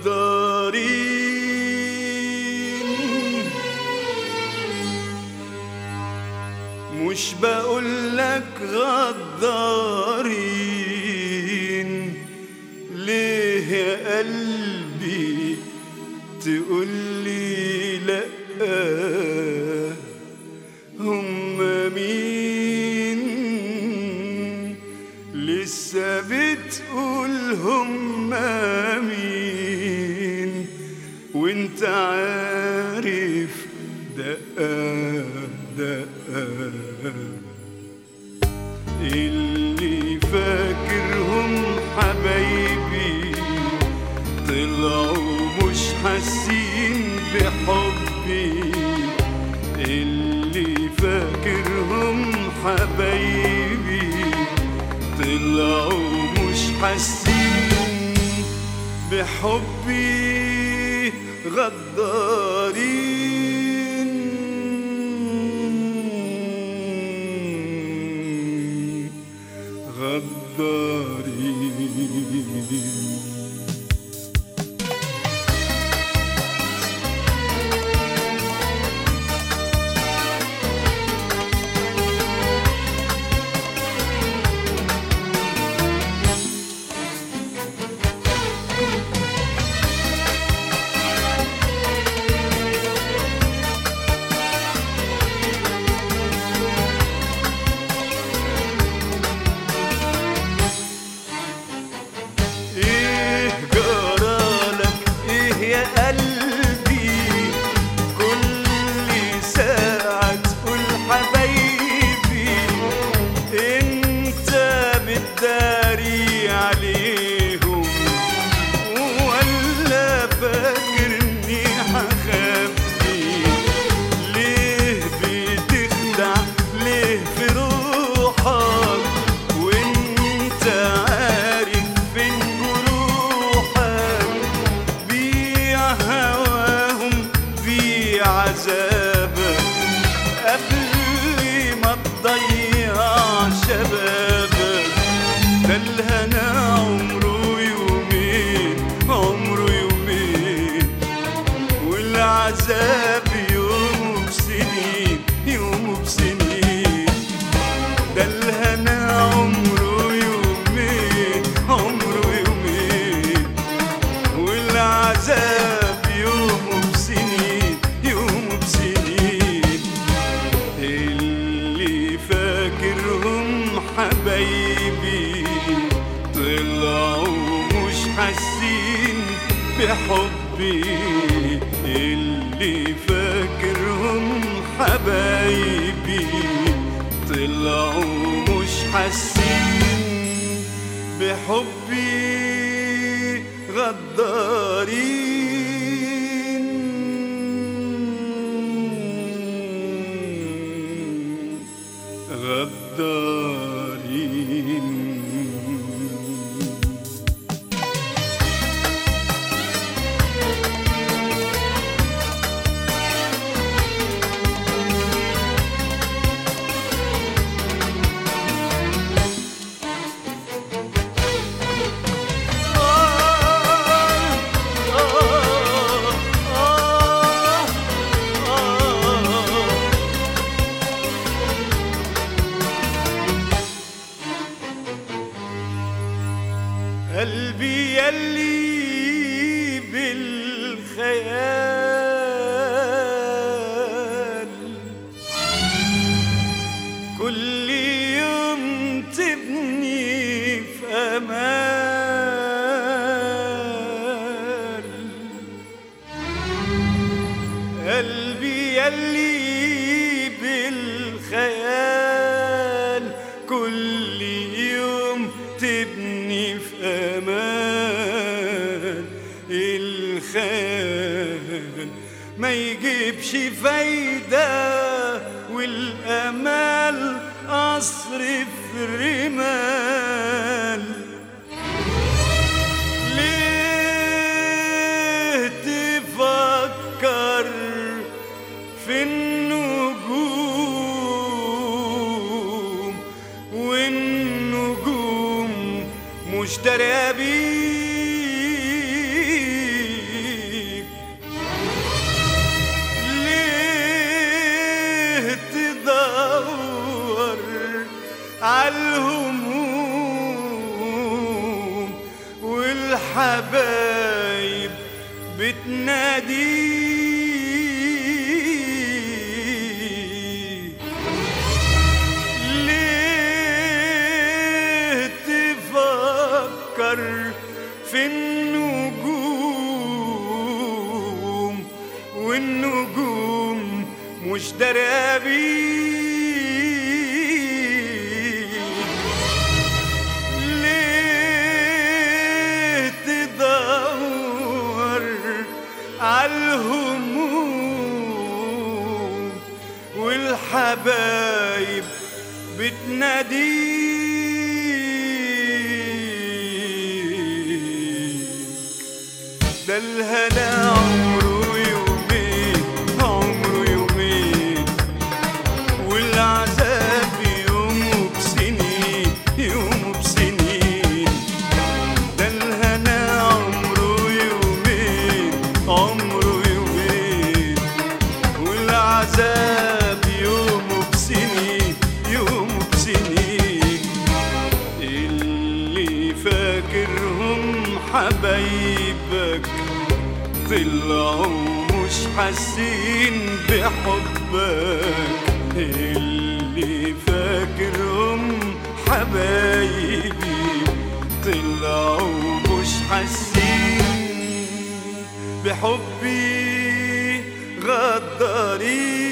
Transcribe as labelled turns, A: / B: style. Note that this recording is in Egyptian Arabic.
A: غدارين مش بقولك غدارين ليه يا قلبي تقولي لأ هم مين لسه بتقول هم مين وانت عارف دقة دقة اللي فاكرهم حبايبي طلعوا مش حاسين بحبي اللي فاكرهم حبايبي طلعوا مش حاسين بحبي غدارين غدارين ايه جرالك ايه يا قلبي كل ساعة تقول حبايبي انت بتداري عليهم ولا فاكرني هخبي ليه بتخدع ليه في روحك وانت عارف فين جروحك بيع هواهم بيع عذابك قبل ما تضيع شبابك ده الهنا عمره يومين عمره يومين والعذاب يوم بسنين يوم بسنين ده الهنا عمره يومين عمره يومين والعذاب يوم بسنين يوم بسنين اللي فاكرهم حبايبي طلعوا مش حاسين بحبي اللي فاكرهم حبايبي طلعوا مش حاسين بحبي غدارين غدارين قلبي يلي بالخيال كل يوم تبني في أمال قلبي يلي بالخيال كل يوم تبني في امان الخيال ما يجيبش فايدة والامال اصرف رمال ليه تفكر في النجوم والنجوم مشترية بيك والحبايب بتنادي ليه تفكر في النجوم والنجوم مش درابيك ليه تدور عالهموم والحبايب بتناديك ده الهنا عمره يومين عمره يومين والعذاب يومه بسنين يومه بسنين ده الهنا عمره يومين عمره يومين والعذاب يومه بسنين يومه بسنين اللي فاكرهم حبايبك طلعوا مش حاسين بحبك اللي فاكرهم حبايبي طلعوا مش حاسين بحبي غدارين